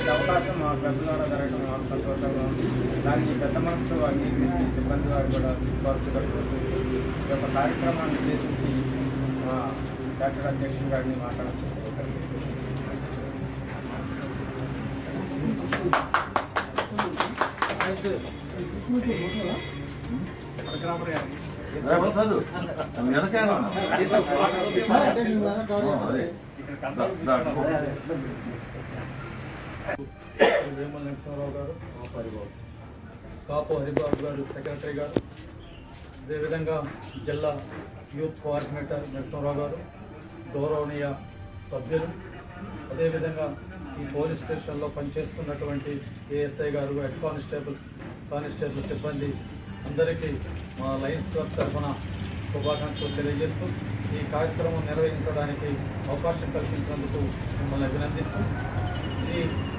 ఇలాంటి అవకాశం మా క్లబ్ ద్వారా జరగడం మాకు సంతోషంగా ఉంది దాన్ని పెద్ద మనసుతో అంగీకరించి సిబ్బంది వారు కూడా తీసుకోవాల్సి కోరుకుంటూ ఈ యొక్క కార్యక్రమాన్ని ఉద్దేశించి మా డాక్టర్ అధ్యక్షుడు గారిని మాట్లాడుతున్నాను చదువు వెనకాడ వేమల నరసింహారావు గారు కాపు హరిబాబు గారు సెక్రటరీ గారు అదేవిధంగా జిల్లా యూత్ కోఆర్డినేటర్ నరసింహారావు గారు గౌరవనీయ సభ్యులు అదేవిధంగా ఈ పోలీస్ స్టేషన్లో పనిచేస్తున్నటువంటి ఏఎస్ఐ గారు హెడ్ కానిస్టేబుల్స్ కానిస్టేబుల్ సిబ్బంది అందరికీ మా లయన్స్ క్లబ్ తరఫున శుభాకాంక్షలు తెలియజేస్తూ ఈ కార్యక్రమం నిర్వహించడానికి అవకాశం కల్పించినందుకు మిమ్మల్ని అభినందిస్తూ ఇది